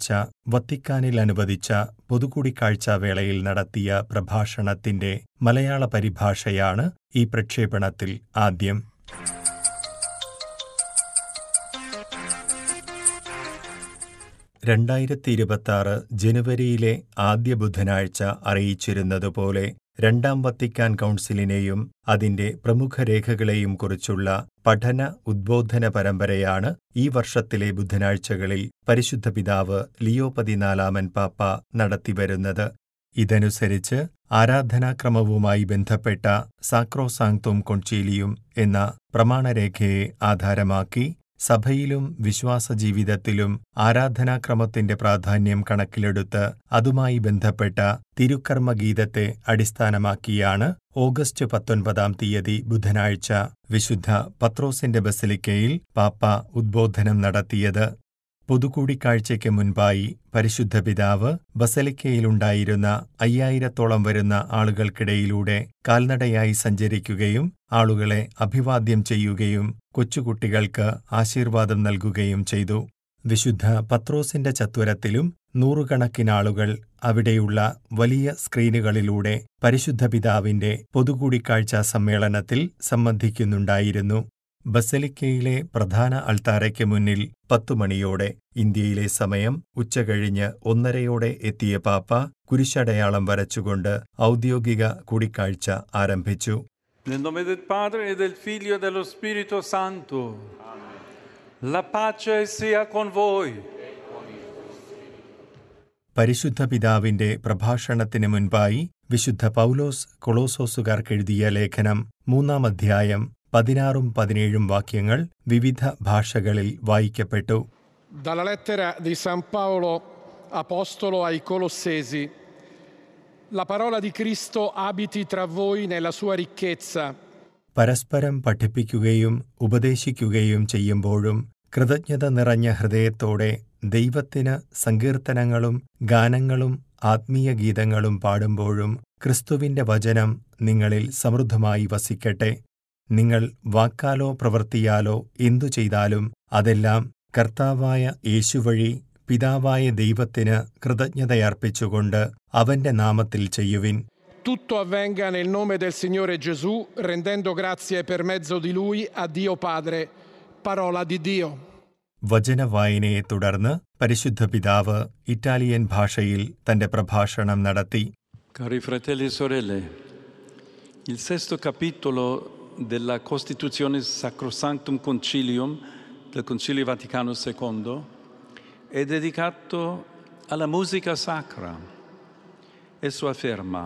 ബുധനാഴ്ച വത്തിക്കാനിൽ അനുവദിച്ച പൊതുകൂടിക്കാഴ്ചാ വേളയിൽ നടത്തിയ പ്രഭാഷണത്തിന്റെ മലയാള പരിഭാഷയാണ് ഈ പ്രക്ഷേപണത്തിൽ ആദ്യം രണ്ടായിരത്തി ഇരുപത്തിയാറ് ജനുവരിയിലെ ആദ്യ ബുധനാഴ്ച അറിയിച്ചിരുന്നതുപോലെ രണ്ടാം വത്തിക്കാൻ കൗൺസിലിനെയും അതിന്റെ പ്രമുഖ രേഖകളെയും കുറിച്ചുള്ള പഠന ഉദ്ബോധന പരമ്പരയാണ് ഈ വർഷത്തിലെ ബുധനാഴ്ചകളിൽ പരിശുദ്ധ പിതാവ് ലിയോ പതിനാലാമൻ പാപ്പ നടത്തിവരുന്നത് ഇതനുസരിച്ച് ആരാധനാക്രമവുമായി ബന്ധപ്പെട്ട സാക്രോസാങ്തും കൊൺചീലിയും എന്ന പ്രമാണരേഖയെ ആധാരമാക്കി സഭയിലും വിശ്വാസജീവിതത്തിലും ആരാധനാക്രമത്തിന്റെ പ്രാധാന്യം കണക്കിലെടുത്ത് അതുമായി ബന്ധപ്പെട്ട തിരുക്കർമ്മഗീതത്തെ അടിസ്ഥാനമാക്കിയാണ് ഓഗസ്റ്റ് പത്തൊൻപതാം തീയതി ബുധനാഴ്ച വിശുദ്ധ പത്രോസിന്റെ ബസലിക്കയിൽ പാപ്പ ഉദ്ബോധനം നടത്തിയത് പൊതുകൂടിക്കാഴ്ചയ്ക്ക് മുൻപായി പരിശുദ്ധ പിതാവ് ബസലിക്കയിലുണ്ടായിരുന്ന അയ്യായിരത്തോളം വരുന്ന ആളുകൾക്കിടയിലൂടെ കാൽനടയായി സഞ്ചരിക്കുകയും ആളുകളെ അഭിവാദ്യം ചെയ്യുകയും കൊച്ചുകുട്ടികൾക്ക് ആശീർവാദം നൽകുകയും ചെയ്തു വിശുദ്ധ പത്രോസിന്റെ ചത്വരത്തിലും നൂറുകണക്കിനാളുകൾ അവിടെയുള്ള വലിയ സ്ക്രീനുകളിലൂടെ പരിശുദ്ധ പിതാവിന്റെ പൊതുകൂടിക്കാഴ്ചാ സമ്മേളനത്തിൽ സംബന്ധിക്കുന്നുണ്ടായിരുന്നു ബസലിക്കയിലെ പ്രധാന അൾത്താരയ്ക്ക് മുന്നിൽ പത്തുമണിയോടെ ഇന്ത്യയിലെ സമയം ഉച്ചകഴിഞ്ഞ് ഒന്നരയോടെ എത്തിയ പാപ്പ കുരിശടയാളം വരച്ചുകൊണ്ട് ഔദ്യോഗിക കൂടിക്കാഴ്ച ആരംഭിച്ചു Nel nome del Padre e del Figlio e dello Spirito Santo. La pace sia con voi. പരിശുദ്ധ പിതാവിന്റെ പ്രഭാഷണത്തിന് മുൻപായി വിശുദ്ധ പൗലോസ് കൊളോസോസുകാർക്കെഴുതിയ ലേഖനം മൂന്നാം അധ്യായം പതിനാറും പതിനേഴും വാക്യങ്ങൾ വിവിധ ഭാഷകളിൽ വായിക്കപ്പെട്ടു Dalla lettera di San Paolo, Apostolo ai Colossesi. La parola di Cristo abiti tra voi nella sua ricchezza, പരസ്പരം പഠിപ്പിക്കുകയും ഉപദേശിക്കുകയും ചെയ്യുമ്പോഴും കൃതജ്ഞത നിറഞ്ഞ ഹൃദയത്തോടെ ദൈവത്തിന് സങ്കീർത്തനങ്ങളും ഗാനങ്ങളും ആത്മീയ ഗീതങ്ങളും പാടുമ്പോഴും ക്രിസ്തുവിന്റെ വചനം നിങ്ങളിൽ സമൃദ്ധമായി വസിക്കട്ടെ നിങ്ങൾ വാക്കാലോ പ്രവൃത്തിയാലോ എന്തു ചെയ്താലും അതെല്ലാം കർത്താവായ യേശുവഴി പിതാവായ ദൈവത്തിന് കൃതജ്ഞതയർപ്പിച്ചുകൊണ്ട് അവന്റെ നാമത്തിൽ ചെയ്യുവിൻ tutto avvenga nel nome del Signore Gesù, rendendo grazie per mezzo di Lui a Dio Padre. Parola di Dio. വചനവായനയെ തുടർന്ന് പരിശുദ്ധ പിതാവ് ഇറ്റാലിയൻ ഭാഷയിൽ തന്റെ പ്രഭാഷണം നടത്തി Cari fratelli e sorelle, il sesto capitolo della Costituzione Sacrosanctum Concilium del Concilio Vaticano II è dedicato alla musica sacra. Esso afferma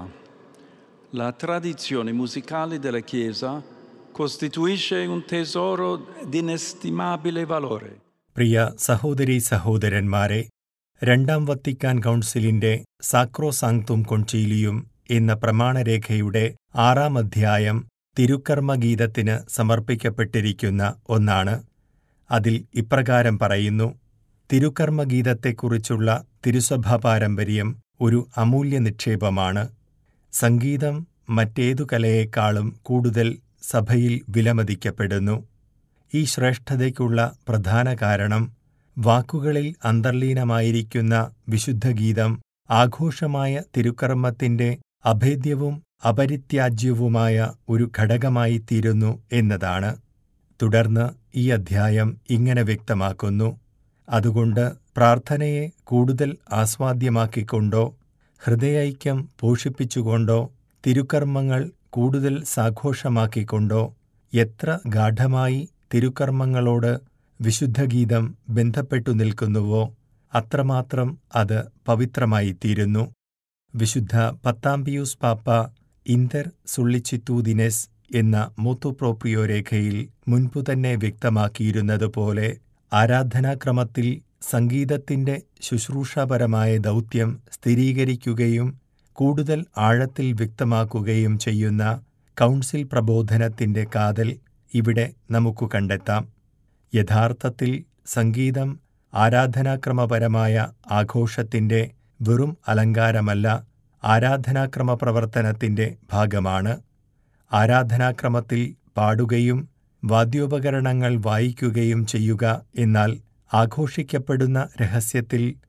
la tradizione musicale della Chiesa costituisce un tesoro di inestimabile valore. പ്രിയ സഹോദരീ സഹോദരന്മാരെ രണ്ടാം Vatican കൗൺസിലിന്റെ സാക്രോസാങ്തും കൊൺചീലിയും എന്ന പ്രമാണരേഖയുടെ ആറാം അധ്യായം തിരുക്കർമ്മഗീതത്തിന് സമർപ്പിക്കപ്പെട്ടിരിക്കുന്ന ഒന്നാണ് അതിൽ ഇപ്രകാരം പറയുന്നു തിരുക്കർമ്മഗീതത്തെക്കുറിച്ചുള്ള തിരുസഭാ പാരമ്പര്യം ഒരു അമൂല്യ നിക്ഷേപമാണ് സംഗീതം മറ്റേതു കലയേക്കാളും കൂടുതൽ സഭയിൽ വിലമതിക്കപ്പെടുന്നു ഈ ശ്രേഷ്ഠതയ്ക്കുള്ള പ്രധാന കാരണം വാക്കുകളിൽ അന്തർലീനമായിരിക്കുന്ന വിശുദ്ധഗീതം ആഘോഷമായ തിരുക്കർമ്മത്തിന്റെ അഭേദ്യവും അപരിത്യാജ്യവുമായ ഒരു ഘടകമായി തീരുന്നു എന്നതാണ് തുടർന്ന് ഈ അധ്യായം ഇങ്ങനെ വ്യക്തമാക്കുന്നു അതുകൊണ്ട് പ്രാർത്ഥനയെ കൂടുതൽ ആസ്വാദ്യമാക്കിക്കൊണ്ടോ ഹൃദയൈക്യം പോഷിപ്പിച്ചുകൊണ്ടോ തിരുക്കർമ്മങ്ങൾ കൂടുതൽ സാഘോഷമാക്കിക്കൊണ്ടോ എത്ര ഗാഠമായി തിരുക്കർമ്മങ്ങളോട് വിശുദ്ധഗീതം ബന്ധപ്പെട്ടു നിൽക്കുന്നുവോ അത്രമാത്രം അത് പവിത്രമായിത്തീരുന്നു വിശുദ്ധ പത്താം പിയൂസ് പാപ്പ ഇന്റർ സുള്ളിച്ചിത്തൂദിനെസ് എന്ന മൂത്തുപ്രോപ്രിയോ രേഖയിൽ മുൻപു തന്നെ വ്യക്തമാക്കിയിരുന്നതുപോലെ ആരാധനാക്രമത്തിൽ സംഗീതത്തിന്റെ ശുശ്രൂഷാപരമായ ദൗത്യം സ്ഥിരീകരിക്കുകയും കൂടുതൽ ആഴത്തിൽ വ്യക്തമാക്കുകയും ചെയ്യുന്ന കൗൺസിൽ പ്രബോധനത്തിന്റെ കാതൽ ഇവിടെ നമുക്ക് കണ്ടെത്താം യഥാർത്ഥത്തിൽ സംഗീതം ആരാധനാക്രമപരമായ ആഘോഷത്തിന്റെ വെറും അലങ്കാരമല്ല ആരാധനാക്രമ പ്രവർത്തനത്തിന്റെ ഭാഗമാണ് ആരാധനാക്രമത്തിൽ പാടുകയും വാദ്യോപകരണങ്ങൾ വായിക്കുകയും ചെയ്യുക എന്നാൽ ആഘോഷിക്കപ്പെടുന്ന രഹസ്യത്തിൽ